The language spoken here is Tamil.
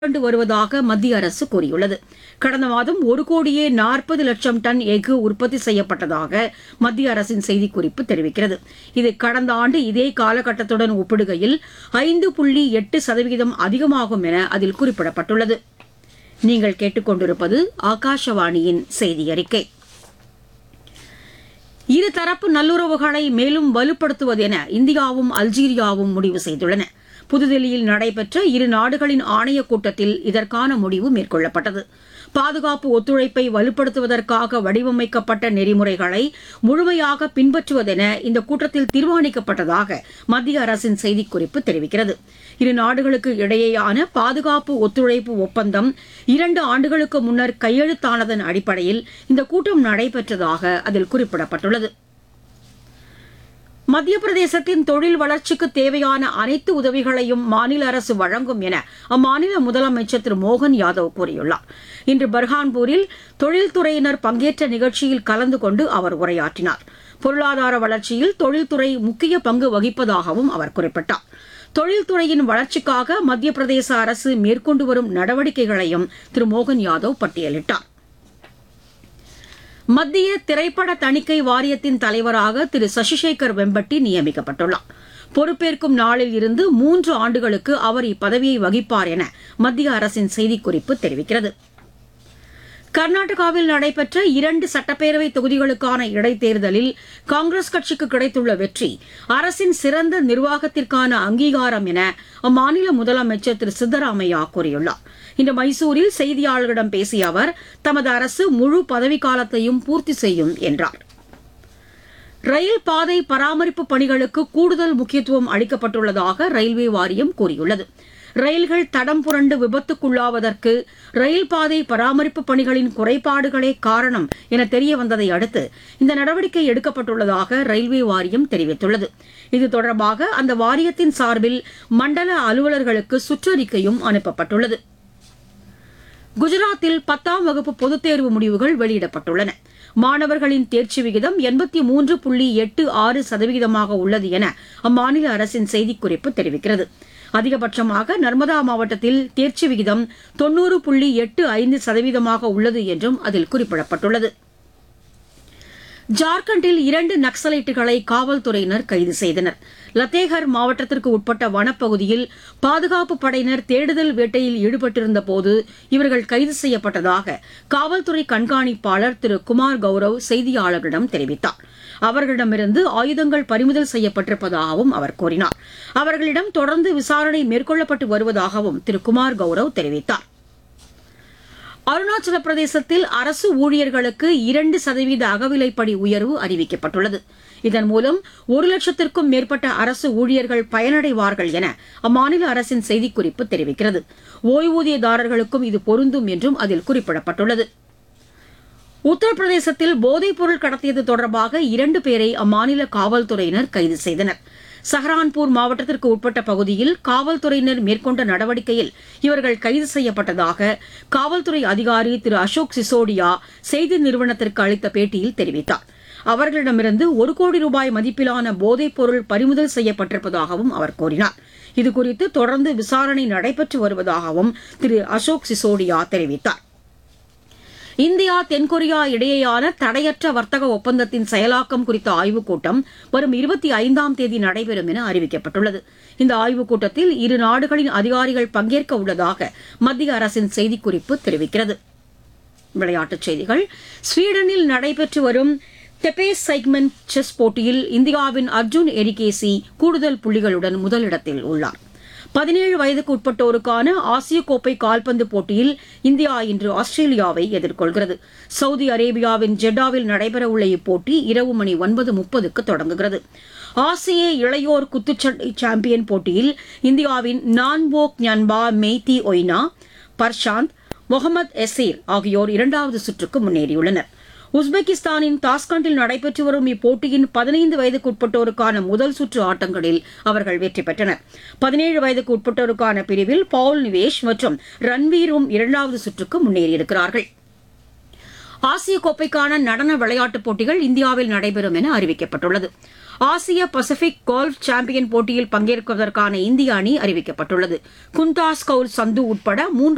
கொண்டு வருவதாக மத்திய அரசு கூறியுள்ளது கடந்த மாதம் ஒரு கோடியே நாற்பது லட்சம் டன் எஃகு உற்பத்தி செய்யப்பட்டதாக மத்திய அரசின் செய்திக்குறிப்பு தெரிவிக்கிறது இது கடந்த ஆண்டு இதே காலகட்டத்துடன் ஒப்பிடுகையில் ஐந்து புள்ளி எட்டு சதவீதம் அதிகமாகும் என அதில் குறிப்பிடப்பட்டுள்ளது நீங்கள் கேட்டுக்கொண்டிருப்பது ஆகாஷவாணியின் செய்தி அறிக்கை இருதரப்பு நல்லுறவுகளை மேலும் வலுப்படுத்துவதென இந்தியாவும் அல்ஜீரியாவும் முடிவு செய்துள்ளன புதுதில்லியில் நடைபெற்ற இரு நாடுகளின் ஆணையக் கூட்டத்தில் இதற்கான முடிவு மேற்கொள்ளப்பட்டது பாதுகாப்பு ஒத்துழைப்பை வலுப்படுத்துவதற்காக வடிவமைக்கப்பட்ட நெறிமுறைகளை முழுமையாக பின்பற்றுவதென இந்த கூட்டத்தில் தீர்மானிக்கப்பட்டதாக மத்திய அரசின் செய்திக்குறிப்பு தெரிவிக்கிறது இரு நாடுகளுக்கு இடையேயான பாதுகாப்பு ஒத்துழைப்பு ஒப்பந்தம் இரண்டு ஆண்டுகளுக்கு முன்னர் கையெழுத்தானதன் அடிப்படையில் இந்த கூட்டம் நடைபெற்றதாக அதில் குறிப்பிடப்பட்டுள்ளது மத்திய பிரதேசத்தின் தொழில் வளர்ச்சிக்கு தேவையான அனைத்து உதவிகளையும் மாநில அரசு வழங்கும் என அம்மாநில முதலமைச்சர் திரு மோகன் யாதவ் கூறியுள்ளார் இன்று பர்ஹான்பூரில் தொழில்துறையினர் பங்கேற்ற நிகழ்ச்சியில் கலந்து கொண்டு அவர் உரையாற்றினார் பொருளாதார வளர்ச்சியில் தொழில்துறை முக்கிய பங்கு வகிப்பதாகவும் அவர் குறிப்பிட்டார் தொழில்துறையின் வளர்ச்சிக்காக மத்திய பிரதேச அரசு மேற்கொண்டு வரும் நடவடிக்கைகளையும் திரு மோகன் யாதவ் பட்டியலிட்டார் மத்திய திரைப்பட தணிக்கை வாரியத்தின் தலைவராக திரு சசிசேகர் வெம்பட்டி நியமிக்கப்பட்டுள்ளார் பொறுப்பேற்கும் நாளில் இருந்து மூன்று ஆண்டுகளுக்கு அவர் இப்பதவியை வகிப்பார் என மத்திய அரசின் செய்திக்குறிப்பு தெரிவிக்கிறது கர்நாடகாவில் நடைபெற்ற இரண்டு சட்டப்பேரவை தொகுதிகளுக்கான இடைத்தேர்தலில் காங்கிரஸ் கட்சிக்கு கிடைத்துள்ள வெற்றி அரசின் சிறந்த நிர்வாகத்திற்கான அங்கீகாரம் என அம்மாநில முதலமைச்சர் திரு சித்தராமையா கூறியுள்ளார் இன்று மைசூரில் செய்தியாளர்களிடம் பேசிய அவர் தமது அரசு முழு பதவிக்காலத்தையும் பூர்த்தி செய்யும் என்றார் ரயில் பாதை பராமரிப்பு பணிகளுக்கு கூடுதல் முக்கியத்துவம் அளிக்கப்பட்டுள்ளதாக ரயில்வே வாரியம் கூறியுள்ளது ரயில்கள் தடம் புரண்டு விபத்துக்குள்ளாவதற்கு ரயில் பாதை பராமரிப்பு பணிகளின் குறைபாடுகளே காரணம் என தெரிய வந்ததை அடுத்து இந்த நடவடிக்கை எடுக்கப்பட்டுள்ளதாக ரயில்வே வாரியம் தெரிவித்துள்ளது இது தொடர்பாக அந்த வாரியத்தின் சார்பில் மண்டல அலுவலர்களுக்கு சுற்றறிக்கையும் அனுப்பப்பட்டுள்ளது குஜராத்தில் பத்தாம் வகுப்பு பொதுத் தேர்வு முடிவுகள் வெளியிடப்பட்டுள்ளன மாணவர்களின் தேர்ச்சி விகிதம் எண்பத்தி மூன்று புள்ளி எட்டு ஆறு சதவீதமாக உள்ளது என அம்மாநில அரசின் செய்திக்குறிப்பு தெரிவிக்கிறது அதிகபட்சமாக நர்மதா மாவட்டத்தில் தேர்ச்சி விகிதம் தொன்னூறு புள்ளி எட்டு ஐந்து சதவீதமாக உள்ளது என்றும் அதில் குறிப்பிடப்பட்டுள்ளது ஜார்க்கண்டில் இரண்டு நக்சலைட்டுகளை காவல்துறையினர் கைது செய்தனர் லத்தேகர் மாவட்டத்திற்கு உட்பட்ட வனப்பகுதியில் பாதுகாப்பு படையினர் தேடுதல் வேட்டையில் ஈடுபட்டிருந்த போது இவர்கள் கைது செய்யப்பட்டதாக காவல்துறை கண்காணிப்பாளர் திரு குமார் கௌரவ் செய்தியாளர்களிடம் தெரிவித்தார் அவர்களிடமிருந்து ஆயுதங்கள் பறிமுதல் செய்யப்பட்டிருப்பதாகவும் அவர் கூறினார் அவர்களிடம் தொடர்ந்து விசாரணை மேற்கொள்ளப்பட்டு வருவதாகவும் திரு குமார் கௌரவ் தெரிவித்தார் அருணாச்சல பிரதேசத்தில் அரசு ஊழியர்களுக்கு இரண்டு சதவீத அகவிலைப்படி உயர்வு அறிவிக்கப்பட்டுள்ளது இதன் மூலம் ஒரு லட்சத்திற்கும் மேற்பட்ட அரசு ஊழியர்கள் பயனடைவார்கள் என அம்மாநில அரசின் செய்திக்குறிப்பு தெரிவிக்கிறது ஓய்வூதியதாரர்களுக்கும் இது பொருந்தும் என்றும் அதில் குறிப்பிடப்பட்டுள்ளது உத்தரப்பிரதேசத்தில் போதைப் பொருள் கடத்தியது தொடர்பாக இரண்டு பேரை அம்மாநில காவல்துறையினர் கைது செய்தனர் சஹரான்பூர் மாவட்டத்திற்கு உட்பட்ட பகுதியில் காவல்துறையினர் மேற்கொண்ட நடவடிக்கையில் இவர்கள் கைது செய்யப்பட்டதாக காவல்துறை அதிகாரி திரு அசோக் சிசோடியா செய்தி நிறுவனத்திற்கு அளித்த பேட்டியில் தெரிவித்தார் அவர்களிடமிருந்து ஒரு கோடி ரூபாய் மதிப்பிலான போதைப் பொருள் பறிமுதல் செய்யப்பட்டிருப்பதாகவும் அவர் கூறினார் இதுகுறித்து தொடர்ந்து விசாரணை நடைபெற்று வருவதாகவும் திரு அசோக் சிசோடியா தெரிவித்தார் இந்தியா தென்கொரியா இடையேயான தடையற்ற வர்த்தக ஒப்பந்தத்தின் செயலாக்கம் குறித்த ஆய்வுக் கூட்டம் வரும் இருபத்தி ஐந்தாம் தேதி நடைபெறும் என அறிவிக்கப்பட்டுள்ளது இந்த ஆய்வுக் கூட்டத்தில் இரு நாடுகளின் அதிகாரிகள் பங்கேற்க உள்ளதாக மத்திய அரசின் செய்திக்குறிப்பு தெரிவிக்கிறது விளையாட்டுச் செய்திகள் ஸ்வீடனில் நடைபெற்று வரும் தெபேஸ் சைக்மெண்ட் செஸ் போட்டியில் இந்தியாவின் அர்ஜுன் எரிகேசி கூடுதல் புள்ளிகளுடன் முதலிடத்தில் உள்ளார் பதினேழு வயதுக்கு உட்பட்டோருக்கான ஆசிய கோப்பை கால்பந்து போட்டியில் இந்தியா இன்று ஆஸ்திரேலியாவை எதிர்கொள்கிறது சவுதி அரேபியாவின் ஜெட்டாவில் நடைபெறவுள்ள இப்போட்டி இரவு மணி ஒன்பது முப்பதுக்கு தொடங்குகிறது ஆசிய இளையோர் குத்துச்சண்டை சாம்பியன் போட்டியில் இந்தியாவின் நான்வோக் ஞான்பா மெய்தி ஒய்னா பர்ஷாந்த் முகமது எசீர் ஆகியோர் இரண்டாவது சுற்றுக்கு முன்னேறியுள்ளனர் உஸ்பெகிஸ்தானின் தாஸ்கண்டில் நடைபெற்று வரும் இப்போட்டியின் பதினைந்து வயதுக்கு உட்பட்டோருக்கான முதல் சுற்று ஆட்டங்களில் அவர்கள் வெற்றி பெற்றனர் பதினேழு வயதுக்கு உட்பட்டோருக்கான பிரிவில் பவுல் நிவேஷ் மற்றும் ரன்வீரும் இரண்டாவது சுற்றுக்கு முன்னேறியிருக்கிறார்கள் ஆசிய கோப்பைக்கான நடன விளையாட்டுப் போட்டிகள் இந்தியாவில் நடைபெறும் என அறிவிக்கப்பட்டுள்ளது ஆசிய பசிபிக் கோல்ஃப் சாம்பியன் போட்டியில் பங்கேற்பதற்கான இந்திய அணி அறிவிக்கப்பட்டுள்ளது குந்தாஸ் கவுல் சந்து உட்பட மூன்று